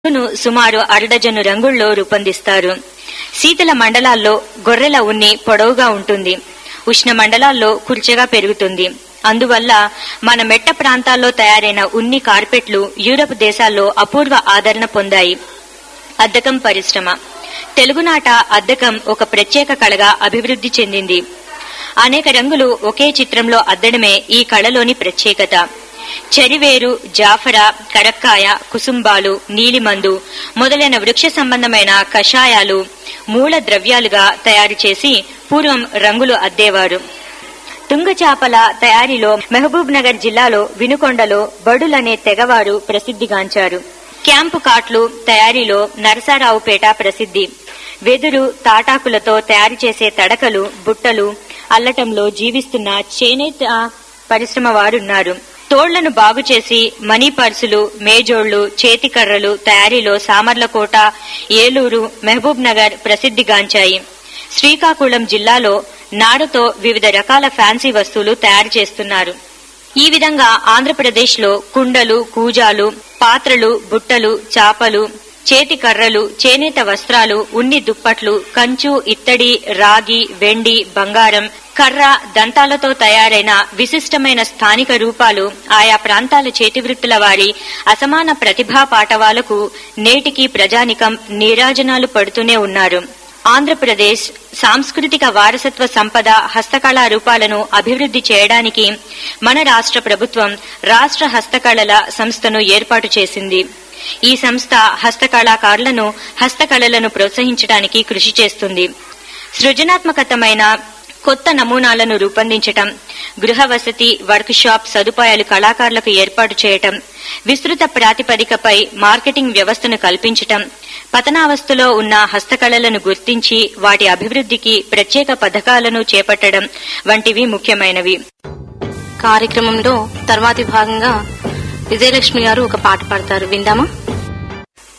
ను సుమారు అరడజను రంగుల్లో రూపొందిస్తారు శీతల మండలాల్లో గొర్రెల ఉన్ని పొడవుగా ఉంటుంది ఉష్ణ మండలాల్లో కుర్చగా పెరుగుతుంది అందువల్ల మన మెట్ట ప్రాంతాల్లో తయారైన ఉన్ని కార్పెట్లు యూరప్ దేశాల్లో అపూర్వ ఆదరణ పొందాయి అద్దకం పరిశ్రమ తెలుగునాట అద్దకం ఒక ప్రత్యేక కళగా అభివృద్ధి చెందింది అనేక రంగులు ఒకే చిత్రంలో అద్దడమే ఈ కళలోని ప్రత్యేకత చెరివేరు జాఫర కరక్కాయ కుసుంబాలు నీలిమందు మొదలైన వృక్ష సంబంధమైన కషాయాలు మూల ద్రవ్యాలుగా తయారు చేసి పూర్వం రంగులు అద్దేవారు తుంగచాపల తయారీలో మహబూబ్ నగర్ జిల్లాలో వినుకొండలో బడులనే తెగవారు ప్రసిద్ధిగాంచారు క్యాంపు కాట్లు తయారీలో నరసారావుపేట ప్రసిద్ధి వెదురు తాటాకులతో తయారు చేసే తడకలు బుట్టలు అల్లటంలో జీవిస్తున్న చేనేత పరిశ్రమ వారున్నారు తోళ్లను బాగు చేసి మనీ పర్సులు మేజోళ్లు చేతికర్రలు తయారీలో సామర్లకోట ఏలూరు మహబూబ్ నగర్ ప్రసిద్ధిగాంచాయి శ్రీకాకుళం జిల్లాలో నాడతో వివిధ రకాల ఫ్యాన్సీ వస్తువులు తయారు చేస్తున్నారు ఈ విధంగా ఆంధ్రప్రదేశ్ లో కుండలు కూజాలు పాత్రలు బుట్టలు చాపలు చేతి కర్రలు చేనేత వస్త్రాలు ఉన్ని దుప్పట్లు కంచు ఇత్తడి రాగి వెండి బంగారం కర్ర దంతాలతో తయారైన విశిష్టమైన స్థానిక రూపాలు ఆయా ప్రాంతాల చేతివృత్తుల వారి అసమాన ప్రతిభా పాటవాలకు నేటికి ప్రజానికం నీరాజనాలు పడుతూనే ఉన్నారు ఆంధ్రప్రదేశ్ సాంస్కృతిక వారసత్వ సంపద హస్తకళా రూపాలను అభివృద్ధి చేయడానికి మన రాష్ట్ర ప్రభుత్వం రాష్ట్ర హస్తకళల సంస్థను ఏర్పాటు చేసింది ఈ సంస్థ హస్తకళాకారులను హస్తకళలను ప్రోత్సహించడానికి కృషి చేస్తుంది సృజనాత్మకతమైన కొత్త నమూనాలను రూపొందించటం గృహ వసతి వర్క్ షాప్ సదుపాయాలు కళాకారులకు ఏర్పాటు చేయటం విస్తృత ప్రాతిపదికపై మార్కెటింగ్ వ్యవస్థను కల్పించటం పతనావస్థలో ఉన్న హస్తకళలను గుర్తించి వాటి అభివృద్ధికి ప్రత్యేక పథకాలను చేపట్టడం వంటివి ముఖ్యమైనవి కార్యక్రమంలో తర్వాతి భాగంగా విజయలక్ష్మి గారు ఒక పాట పాడతారు విందామా